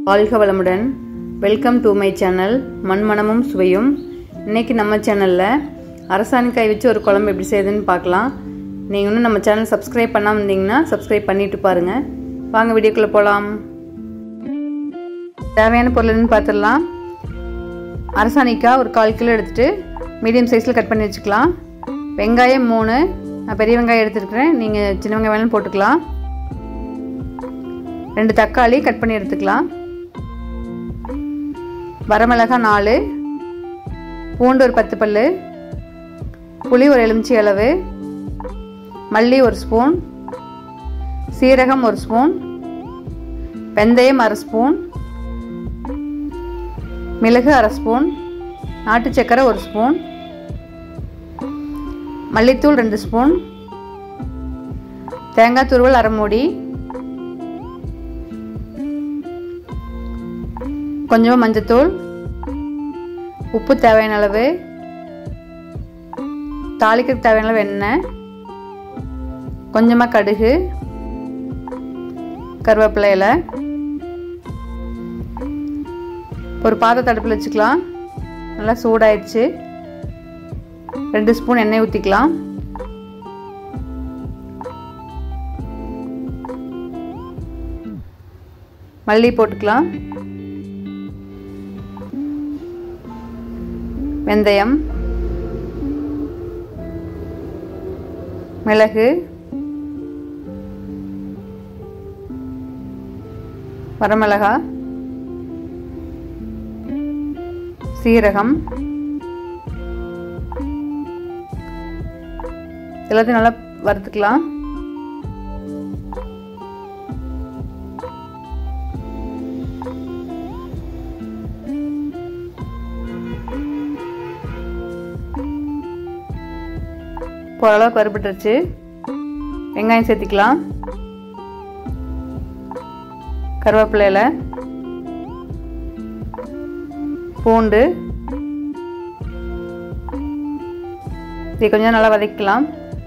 வாழ்க வளமுடன் welcome to my channel மண்மணமும் சுவையும் இன்னைக்கு நம்ம சேனலில் அரசாணிக்காய் வச்சு ஒரு குழம்பு எப்படி செய்யுதுன்னு பார்க்கலாம் நீங்கள் இன்னும் நம்ம சேனல் சப்ஸ்கிரைப் பண்ணாமல் இருந்தீங்கன்னா சப்ஸ்கிரைப் பண்ணிட்டு பாருங்கள் வாங்க வீடியோக்குள்ளே போகலாம் தேவையான பொருள்னு பார்த்துடலாம் அரசாணிக்காய் ஒரு கால் கிலோ எடுத்துகிட்டு மீடியம் சைஸில் கட் பண்ணி வச்சுக்கலாம் வெங்காயம் மூணு நான் பெரிய வெங்காயம் எடுத்துருக்கிறேன் நீங்கள் சின்ன வெங்காயம் வேணாலும் போட்டுக்கலாம் ரெண்டு தக்காளி கட் பண்ணி எடுத்துக்கலாம் வரமிளகாய் நாலு பூண்டு ஒரு பத்து பல் புளி ஒரு எலுமிச்சி அளவு மல்லி ஒரு ஸ்பூன் சீரகம் ஒரு ஸ்பூன் வெந்தயம் அரை ஸ்பூன் மிளகு அரை ஸ்பூன் நாட்டு சக்கரை ஒரு ஸ்பூன் மல்லித்தூள் ரெண்டு ஸ்பூன் தேங்காய் துருவல் அரை மூடி கொஞ்சமாக மஞ்சத்தூள் உப்பு தேவையான அளவு தாளிக்கிறதுக்கு தேவையான அளவு எண்ணெய் கொஞ்சமாக கடுகு கருவேப்பிலை இலை ஒரு பாத்திரத்தை அடுப்பில் வச்சுக்கலாம் நல்லா சூடாயிடுச்சு ரெண்டு ஸ்பூன் எண்ணெய் ஊற்றிக்கலாம் மல்லி போட்டுக்கலாம் வெந்தயம் மிளகு வரமிளகா சீரகம் எல்லாத்தையும் நல்லா வறுத்துக்கலாம் ஓரளவுக்கு வறுபட்டுருச்சு வெங்காயம் சேர்த்திக்கலாம் கருவேப்பிலையில் பூண்டு இதை கொஞ்சம் நல்லா வதக்கலாம்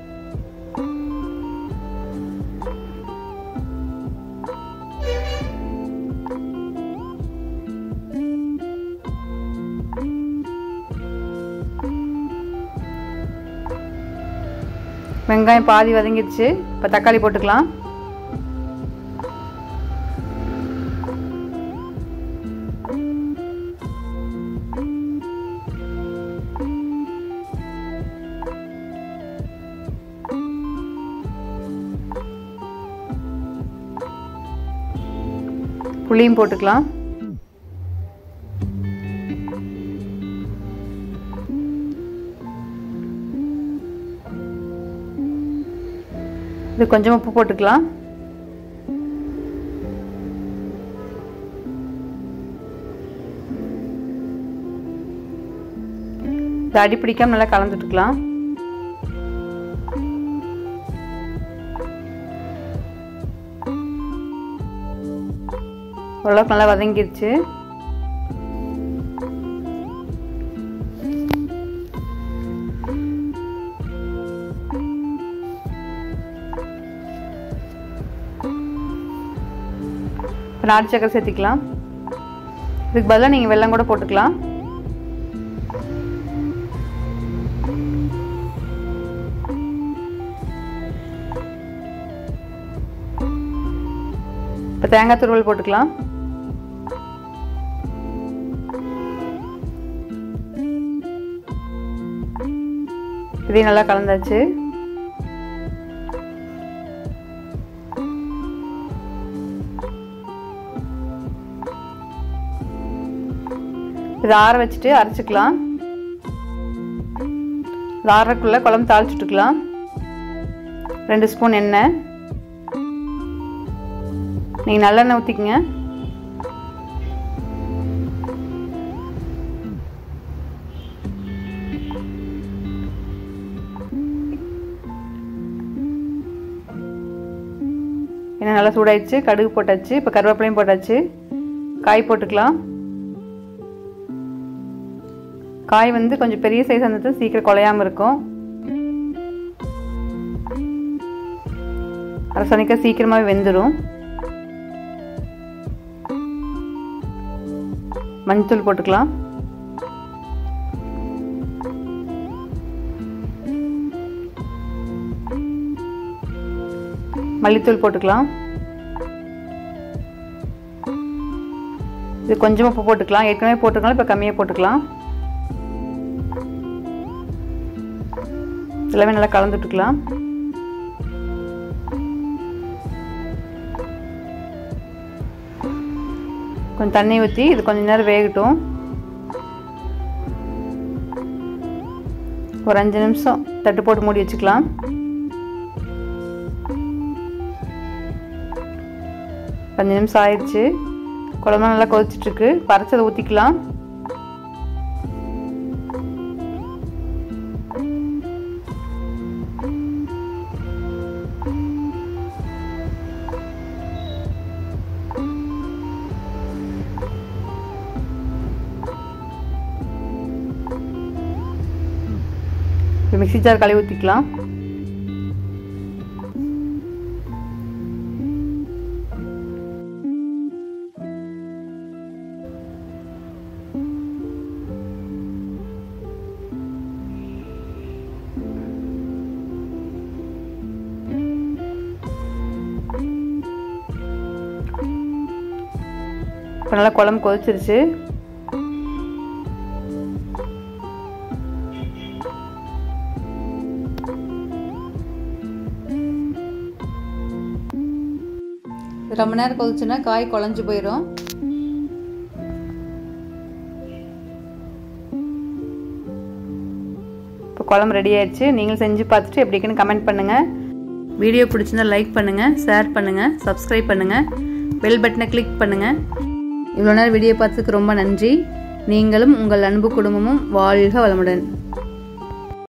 வெங்காயம் பாதி வதங்கிடுச்சு இப்போ தக்காளி போட்டுக்கலாம் புளியும் போட்டுக்கலாம் இது கொஞ்சம் உப்பு போட்டுக்கலாம் இது அடி பிடிக்காம நல்லா கலந்துட்டுக்கலாம் ஓரளவுக்கு நல்லா வதங்கிடுச்சு இப்போ நாட்டு சக்கரை சேர்த்திக்கலாம் இதுக்கு பதிலாக நீங்கள் வெல்லம் கூட போட்டுக்கலாம் இப்போ தேங்காய் துருவல் போட்டுக்கலாம் இதையும் நல்லா கலந்தாச்சு இதை ஆற வச்சுட்டு அரைச்சிக்கலாம் இது ஆறக்குள்ளே குழம்பு தாளிச்சுட்டுக்கலாம் ரெண்டு ஸ்பூன் எண்ணெய் நீங்கள் நல்லெண்ணெய் ஊற்றிக்கங்க எண்ணெய் நல்லா சூடாயிடுச்சு கடுகு போட்டாச்சு இப்போ கருவேப்பிலையும் போட்டாச்சு காய் போட்டுக்கலாம் காய் வந்து கொஞ்சம் பெரிய சைஸ் இருந்தது சீக்கிரம் குலையாமல் இருக்கும் அரசாணிக்காய் சீக்கிரமாகவே வெந்துடும் மஞ்சத்தூள் போட்டுக்கலாம் மல்லித்தூள் போட்டுக்கலாம் இது கொஞ்சமாக உப்பு போட்டுக்கலாம் ஏற்கனவே போட்டுக்கலாம் இப்போ கம்மியாக போட்டுக்கலாம் எல்லாமே நல்லா கலந்துட்டுக்கலாம் கொஞ்சம் தண்ணி ஊற்றி இது கொஞ்சம் நேரம் வேகட்டும் ஒரு அஞ்சு நிமிஷம் தட்டு போட்டு மூடி வச்சுக்கலாம் அஞ்சு நிமிஷம் ஆயிடுச்சு குழம்பு நல்லா கொதிச்சிட்ருக்கு பறச்சதை ஊற்றிக்கலாம் இப்போ மிக்சி ஜார் கழுவி ஊற்றிக்கலாம் இப்போ நல்லா குழம்பு கொதிச்சிருச்சு ரொம்ப நேரம் கொதிச்சுன்னா காய் குழஞ்சி போயிடும் இப்போ குழம்பு ரெடி ஆயிடுச்சு நீங்களும் செஞ்சு பார்த்துட்டு எப்படி இருக்குன்னு கமெண்ட் பண்ணுங்கள் வீடியோ பிடிச்சிருந்தா லைக் பண்ணுங்கள் ஷேர் பண்ணுங்கள் சப்ஸ்கிரைப் பண்ணுங்கள் பெல் பட்டனை கிளிக் பண்ணுங்கள் இவ்வளோ நேரம் வீடியோ பார்த்ததுக்கு ரொம்ப நன்றி நீங்களும் உங்கள் அன்பு குடும்பமும் வாழ்க வளமுடன்